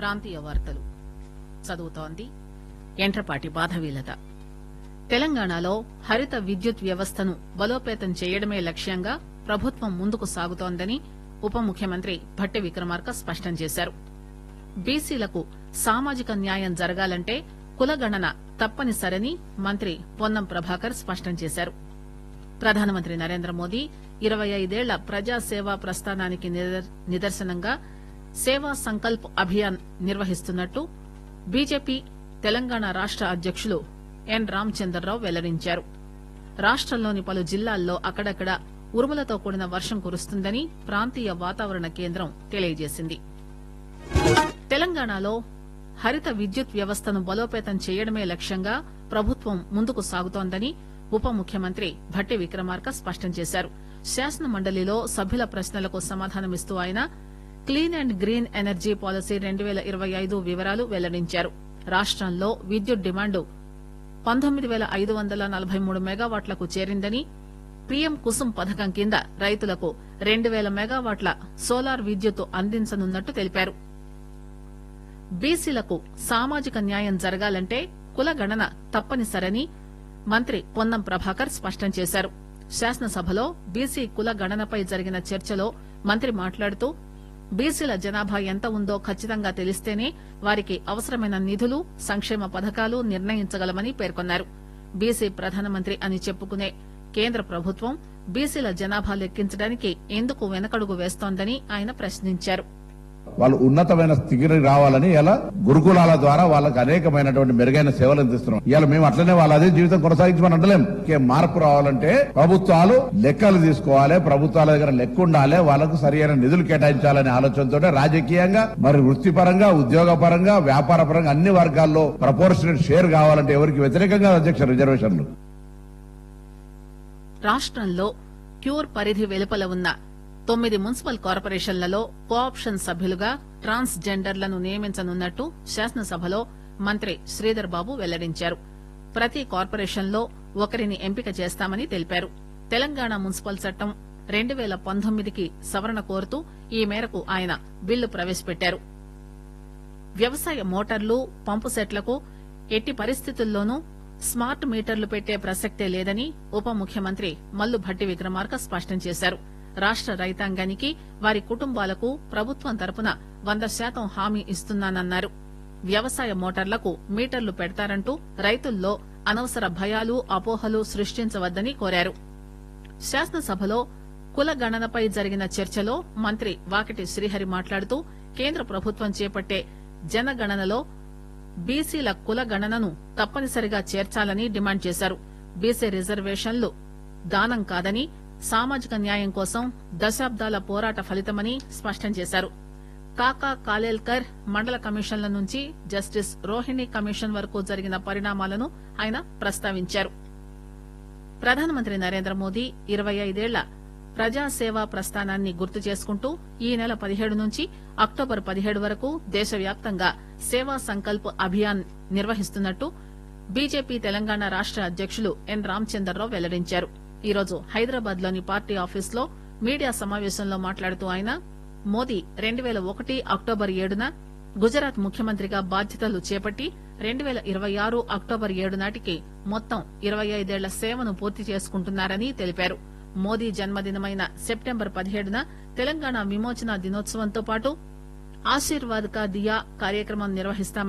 ప్రాంతీయ వార్తలు చదువుతోంది ఎంట్రపాటి బాధవీలత తెలంగాణలో హరిత విద్యుత్ వ్యవస్థను బలోపేతం చేయడమే లక్ష్యంగా ప్రభుత్వం ముందుకు సాగుతోందని ఉప ముఖ్యమంత్రి భట్టి విక్రమార్క స్పష్టం చేశారు బీసీలకు సామాజిక న్యాయం జరగాలంటే కులగణన తప్పనిసరని మంత్రి పొన్నం ప్రభాకర్ స్పష్టం చేశారు ప్రధానమంత్రి నరేంద్ర మోదీ ఇరవై ఐదేళ్ల ప్రజాసేవా ప్రస్థానానికి నిదర్- నిదర్శనంగా సేవా సంకల్ప్ అభియాన్ నిర్వహిస్తున్నట్టు బీజేపీ తెలంగాణ రాష్ట అధ్యకులు ఎన్ రామచందర్రావు వెల్లడించారు రాష్టంలోని పలు జిల్లాల్లో అక్కడక్కడ ఉరుములతో కూడిన వర్షం కురుస్తుందని ప్రాంతీయ వాతావరణ కేంద్రం తెలియజేసింది తెలంగాణలో హరిత విద్యుత్ వ్యవస్థను బలోపేతం చేయడమే లక్ష్యంగా ప్రభుత్వం ముందుకు సాగుతోందని ఉప ముఖ్యమంత్రి భట్టి విక్రమార్క స్పష్టం చేశారు శాసన మండలిలో సభ్యుల ప్రశ్నలకు సమాధానమిస్తూ ఆయన clean and green energy policy రెండు పేల ఇరవై ఐదు వివరాలు వెల్లడించారు రాష్టంలో విద్యుత్ డిమాండు పంతొమ్మిది పేల ఐదు వందల నలభై మూడు మెగావాట్లకు చేరిందని పీఎం కుసుమ్ పథకం కింద రైతులకు రెండు పేల మెగావాట్ల సోలార్ విద్యుత్ అందించనున్నట్టు తెలిపారు బీసీలకు సామాజిక న్యాయం జరగాలంటే కుల గణన తప్పనిసరని మంత్రి పొన్నం ప్రభాకర్ స్పష్టం చేశారు శాసనసభలో బీసీ కుల గణనపై జరిగిన చర్చలో మంత్రి మాట్లాడుతూ బీసీల జనాభా ఎంత ఉందో ఖచ్చితంగా తెలిస్తేనే వారికి అవసరమైన నిధులు సంక్షేమ పథకాలు నిర్ణయించగలమని పేర్కొన్నారు బీసీ ప్రధానమంత్రి అని చెప్పుకునే కేంద్ర ప్రభుత్వం బీసీల జనాభా లెక్కించడానికి ఎందుకు వెనకడుగు వేస్తోందని ఆయన ప్రశ్నించారు వాళ్ళు ఉన్నతమైన స్థితికి రావాలని ఇలా గురుకులాల ద్వారా వాళ్ళకి అనేకమైనటువంటి మెరుగైన సేవలు అందిస్తున్నాం ఇవాళ మేము అట్లనే వాళ్ళ అదే జీవితం కొనసాగించమని అంటలేం ఇంకే మార్పు రావాలంటే ప్రభుత్వాలు లెక్కలు తీసుకోవాలి ప్రభుత్వాల దగ్గర లెక్క ఉండాలి వాళ్ళకు సరైన నిధులు కేటాయించాలనే ఆలోచనతో రాజకీయంగా మరి వృత్తిపరంగా ఉద్యోగ పరంగా వ్యాపార పరంగా అన్ని వర్గాల్లో ప్రపోర్షనల్ షేర్ కావాలంటే ఎవరికి వ్యతిరేకంగా అధ్యక్ష రిజర్వేషన్లు రాష్టంలో క్యూర్ పరిధి వెలుపల ఉన్న తొమ్మిది మున్సిపల్ కార్పొరేషన్లలో కోఆప్షన్ సభ్యులుగా ట్రాన్స్ జెండర్లను నియమించనున్నట్టు శాసనసభలో మంత్రి శ్రీధర్ బాబు వెల్లడించారు ప్రతి కార్పొరేషన్లో ఒకరిని ఎంపిక చేస్తామని తెలిపారు తెలంగాణ మున్సిపల్ చట్టం రెండు పేల పంతొమ్మిదికి సవరణ కోరుతూ ఈ మేరకు ఆయన బిల్లు ప్రవేశపెట్టారు వ్యవసాయ మోటార్లు పంపు సెట్లకు ఎట్టి పరిస్థితుల్లోనూ స్మార్ట్ మీటర్లు పెట్టే ప్రసక్తే లేదని ఉప ముఖ్యమంత్రి మల్లు భట్టి విక్రమార్క స్పష్టం చేశారు రాష్ట రైతాంగానికి వారి కుటుంబాలకు ప్రభుత్వం తరపున వంద శాతం హామీ ఇస్తున్నానన్నారు వ్యవసాయ మోటార్లకు మీటర్లు పెడతారంటూ రైతుల్లో అనవసర భయాలు అపోహలు సృష్టించవద్దని కోరారు శాసనసభలో కుల గణనపై జరిగిన చర్చలో మంత్రి వాకిటి శ్రీహరి మాట్లాడుతూ కేంద్ర ప్రభుత్వం చేపట్టే జనగణనలో బీసీల కుల గణనను తప్పనిసరిగా చేర్చాలని డిమాండ్ చేశారు బీసీ రిజర్వేషన్లు దానం కాదని సామాజిక న్యాయం కోసం దశాబ్దాల పోరాట ఫలితమని స్పష్టం చేశారు కాకా కాలేల్కర్ మండల కమిషన్ల నుంచి జస్టిస్ రోహిణి కమిషన్ వరకు జరిగిన పరిణామాలను ఆయన ప్రస్తావించారు ప్రధానమంత్రి నరేంద్ర మోదీ ఇరవై ఐదేళ్ల ప్రజాసేవా ప్రస్థానాన్ని గుర్తు చేసుకుంటూ ఈ నెల పదిహేడు నుంచి అక్టోబర్ పదిహేడు వరకు దేశవ్యాప్తంగా సేవా సంకల్ప్ అభియాన్ నిర్వహిస్తున్నట్టు బీజేపీ తెలంగాణ రాష్ట అధ్యకులు ఎన్ రామచందర్రావు వెల్లడించారు ఈరోజు హైదరాబాద్ లోని పార్టీ ఆఫీసులో మీడియా సమావేశంలో మాట్లాడుతూ ఆయన మోదీ రెండు పేల ఒకటి అక్టోబర్ ఏడున గుజరాత్ ముఖ్యమంత్రిగా బాధ్యతలు చేపట్టి రెండు పేల ఇరవై ఆరు అక్టోబర్ ఏడు నాటికి మొత్తం ఇరవై ఐదేళ్ల సేవను పూర్తి చేసుకుంటున్నారని తెలిపారు మోదీ జన్మదినమైన సెప్టెంబర్ పదిహేడున తెలంగాణ విమోచన దినోత్సవంతో పాటు ఆశీర్వాద్ కా దియా కార్యక్రమం నిర్వహిస్తామని